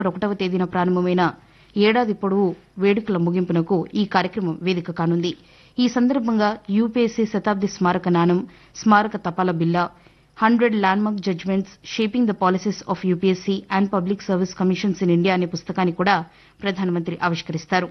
ఒకటవ తేదీన ప్రారంభమైన ఏడాది పొడవు వేడుకల ముగింపునకు ఈ కార్యక్రమం వేదిక కానుంది ఈ సందర్భంగా యూపీఎస్సీ శతాబ్ది స్మారక నాణం స్మారక తపాలా బిల్లా hundred landmark judgments shaping the policies of UPSC and public service commissions in India అనే పుస్తకాన్ని కూడా ప్రధానమంత్రి ఆవిష్కరిస్తారు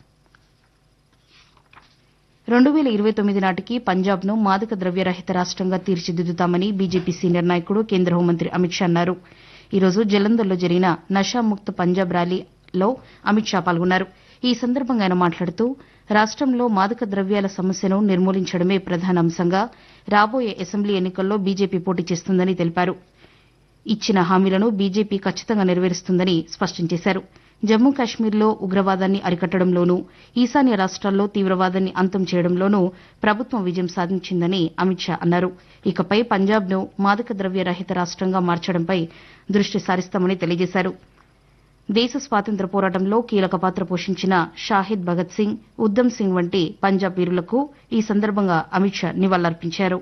రెండు వేల ఇరవై తొమ్మిది నాటికి పంజాబ్ను మాదక ద్రవ్యరహిత రాష్టంగా తీర్చిదిద్దుతామని బీజేపీ సీనియర్ నాయకుడు కేంద్ర హోంమంత్రి అమిత్ షా అన్నారు ఈ రోజు జలంధర్లో జరిగిన నషాముక్త పంజాబ్ ర్యాలీలో అమిత్ షా పాల్గొన్నారు ఈ సందర్భంగా ఆయన మాట్లాడుతూ రాష్టంలో మాదక ద్రవ్యాల సమస్యను నిర్మూలించడమే ప్రధాన అంశంగా రాబోయే అసెంబ్లీ ఎన్నికల్లో బీజేపీ పోటీ చేస్తుందని తెలిపారు ఇచ్చిన హామీలను బీజేపీ ఖచ్చితంగా నెరవేరుస్తుందని స్పష్టం చేశారు జమ్మూ కాశ్మీర్లో ఉగ్రవాదాన్ని అరికట్టడంలోనూ ఈశాన్య రాష్ట్రాల్లో తీవ్రవాదాన్ని అంతం చేయడంలోనూ ప్రభుత్వం విజయం సాధించిందని అమిత్ షా అన్నారు ఇకపై పంజాబ్ను మాదక ద్రవ్య రహిత రాష్టంగా మార్చడంపై దృష్టి సారిస్తామని తెలియజేశారు దేశ స్వాతంత్ర్య పోరాటంలో కీలక పాత్ర పోషించిన షాహిద్ భగత్ సింగ్ ఉద్దమ్ సింగ్ వంటి పంజాబ్ వీరులకు ఈ సందర్భంగా అమిత్ షా నివాళులర్పించారు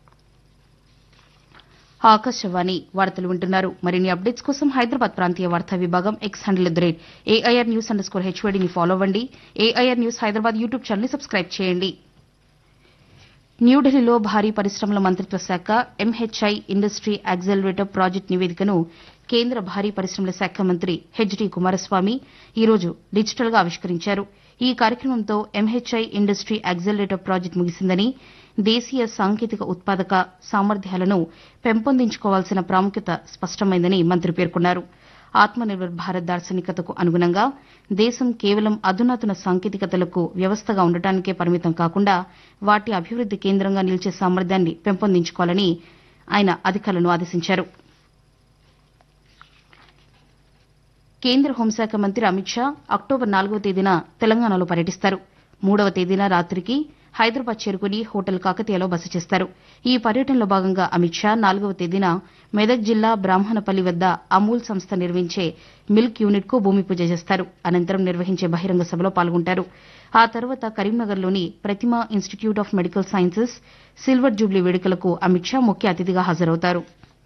ఆకాశవాణి వార్తలు వింటున్నారు మరిన్ని అప్డేట్స్ కోసం హైదరాబాద్ ప్రాంతీయ వార్తా విభాగం X handle at the rate AIR news underscore హెచ్వైడీని ఫాలో అవ్వండి ఏఐఆర్ న్యూస్ హైదరాబాద్ యూట్యూబ్ ఛానల్ని సబ్స్క్రైబ్ చేయండి న్యూఢిల్లీలో భారీ పరిశ్రమల మంత్రిత్వ శాఖ ఎంహెచ్ఐ ఇండస్ట్రీ యాక్సెలరేటర్ ప్రాజెక్టు నివేదికను కేంద్ర భారీ పరిశ్రమల శాఖ మంత్రి హెచ్డి కుమారస్వామి ఈ రోజు డిజిటల్గా ఆవిష్కరించారు ఈ కార్యక్రమంతో ఎంహెచ్ఐ ఇండస్ట్రీ యాక్సెలరేటర్ ప్రాజెక్టు ముగిసిందని దేశీయ సాంకేతిక ఉత్పాదక సామర్థ్యాలను పెంపొందించుకోవాల్సిన ప్రాముఖ్యత స్పష్టమైందని మంత్రి పేర్కొన్నారు ఆత్మనిర్భర్ భారత్ దార్శనికతకు అనుగుణంగా దేశం కేవలం అధునాతన సాంకేతికతలకు వ్యవస్థగా ఉండటానికే పరిమితం కాకుండా వాటి అభివృద్ది కేంద్రంగా నిలిచే సామర్థ్యాన్ని పెంపొందించుకోవాలని ఆయన అధికారులను ఆదేశించారు కేంద్ర హోంశాఖ మంత్రి అమిత్ షా అక్టోబర్ నాలుగవ తేదీన తెలంగాణలో పర్యటిస్తారు మూడవ తేదీన రాత్రికి హైదరాబాద్ చేరుకుని హోటల్ కాకతీయలో బస చేస్తారు ఈ పర్యటనలో భాగంగా అమిత్ షా నాలుగవ తేదీన మెదక్ జిల్లా బ్రాహ్మణపల్లి వద్ద అమూల్ సంస్థ నిర్మించే మిల్క్ యూనిట్ కు భూమి పూజ చేస్తారు అనంతరం నిర్వహించే బహిరంగ సభలో పాల్గొంటారు ఆ తర్వాత కరీంనగర్లోని Prathima institute of medical sciences silver jubilee వేడుకలకు అమిత్ షా ముఖ్య అతిథిగా హాజరవుతారు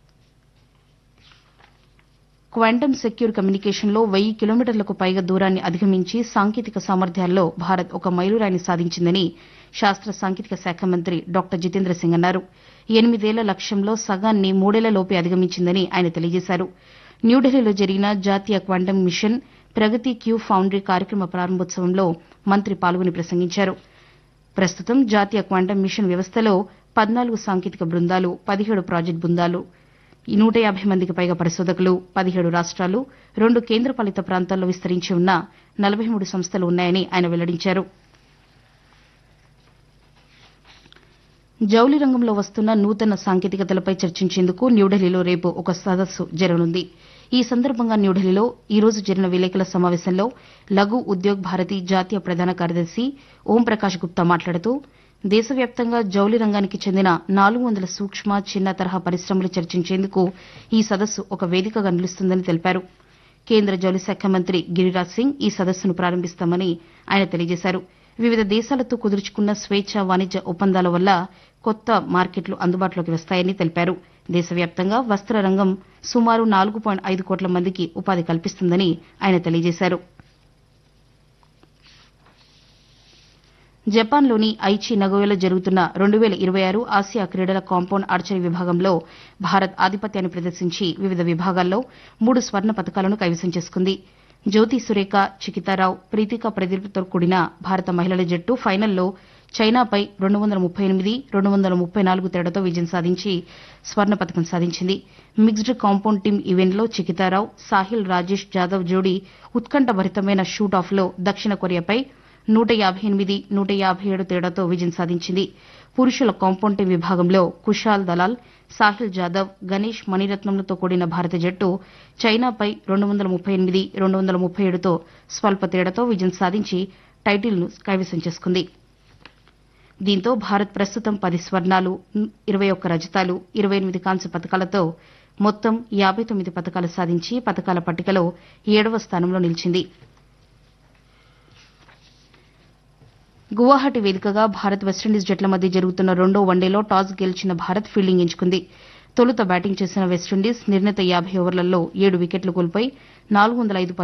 క్వాంటమ్ సెక్యూర్ కమ్యూనికేషన్లో వెయ్యి కిలోమీటర్లకు పైగా దూరాన్ని అధిగమించి సాంకేతిక సామర్థ్యాల్లో భారత్ ఒక మైలురాయిని సాధించిందని శాస్త్ర సాంకేతిక శాఖ మంత్రి డాక్టర్ జితేంద్ర సింగ్ అన్నారు ఎనిమిదేళ్ల లక్ష్యంలో సగాన్ని మూడేళ్లలోపే అధిగమించిందని ఆయన తెలియజేశారు న్యూఢిల్లీలో జరిగిన జాతీయ క్వాంటమ్ మిషన్ ప్రగతి క్యూ ఫౌండరీ కార్యక్రమ ప్రారంభోత్సవంలో మంత్రి పాల్గొని ప్రసంగించారు ప్రస్తుతం జాతీయ క్వాంటమ్ మిషన్ వ్యవస్థలో పద్నాలుగు సాంకేతిక బృందాలు పదిహేడు ప్రాజెక్టు బృందాలు నూట యాభై మందికి పైగా పరిశోధకులు పదిహేడు రాష్ట్రాలు రెండు కేంద్రపాలిత ప్రాంతాల్లో విస్తరించి ఉన్న నలభై మూడు సంస్థలు ఉన్నాయని ఆయన వెల్లడించారు జౌళి రంగంలో వస్తున్న నూతన సాంకేతికతలపై చర్చించేందుకు న్యూఢిల్లీలో రేపు ఒక సదస్సు జరగనుంది ఈ సందర్భంగా న్యూఢిల్లీలో ఈ రోజు జరిగిన విలేకరుల సమావేశంలో లఘు ఉద్యోగ్ భారతి జాతీయ ప్రధాన కార్యదర్శి ఓంప్రకాష్ గుప్తా మాట్లాడుతూ దేశవ్యాప్తంగా జౌళి రంగానికి చెందిన నాలుగు వందల సూక్ష్మ చిన్న తరహా పరిశ్రమలు చర్చించేందుకు ఈ సదస్సు ఒక వేదికగా నిలుస్తుందని తెలిపారు కేంద్ర జౌళి శాఖ మంత్రి గిరిరాజ్ సింగ్ ఈ సదస్సును ప్రారంభిస్తామని ఆయన తెలియజేశారు వివిధ దేశాలతో కుదుర్చుకున్న స్వేచ్ఛ వాణిజ్య ఒప్పందాల వల్ల కొత్త మార్కెట్లు అందుబాటులోకి వస్తాయని తెలిపారు దేశవ్యాప్తంగా వస్త్ర రంగం సుమారు నాలుగు పాయింట్ ఐదు కోట్ల మందికి ఉపాధి కల్పిస్తుందని ఆయన తెలియజేశారు జపాన్లోని ఐచి నగోయలో జరుగుతున్న రెండు వేల ఇరవై ఆరు ఆసియా క్రీడల కాంపౌండ్ ఆర్చరీ విభాగంలో భారత్ ఆధిపత్యాన్ని ప్రదర్శించి వివిధ విభాగాల్లో మూడు స్వర్ణ పతకాలను కైవసం చేసుకుంది జ్యోతి సురేఖ చికితారావు ప్రీతికా ప్రదీప్తో కూడిన భారత మహిళల జట్టు ఫైనల్లో చైనాపై రెండు వందల ముప్పై ఎనిమిది రెండు వందల ముప్పై నాలుగు తేడాతో విజయం సాధించి స్వర్ణ పతకం సాధించింది మిక్స్డ్ కాంపౌండ్ టీమ్ ఈవెంట్లో చికితారావు సాహిల్ రాజేష్ జాదవ్ జోడీ ఉత్కంఠభరితమైన షూట్ ఆఫ్లో దక్షిణ కొరియాపై నూట యాభై ఎనిమిది నూట యాభై ఏడు తేడాతో విజయం సాధించింది పురుషుల కాంపౌండ్ టీం విభాగంలో కుషాల్ దలాల్ సాహిల్ జాదవ్ గణేష్ మణిరత్నంలతో కూడిన భారత జట్టు చైనాపై రెండు వందల ముప్పై ఎనిమిది రెండు వందల ముప్పై ఏడుతో స్వల్ప తేడాతో విజయం సాధించి టైటిల్ను కైవసం చేసుకుంది దీంతో భారత్ ప్రస్తుతం పది స్వర్ణాలు ఇరవై ఒక్క రజతాలు ఇరవై ఎనిమిది కాంస్య పతకాలతో మొత్తం యాబై తొమ్మిది పతకాలు సాధించి పతకాల పట్టికలో ఏడవ స్థానంలో నిలిచింది గువాహటి వేదికగా భారత్ వెస్టిండీస్ జట్ల మధ్య జరుగుతున్న రెండో వన్డేలో టాస్ గెలిచిన భారత్ ఫీల్డింగ్ ఎంచుకుంది తొలుత బ్యాటింగ్ చేసిన వెస్టిండీస్ నిర్ణీత యాభై ఓవర్లలో ఏడు వికెట్లు కోల్పోయి నాలుగు వందల ఐదు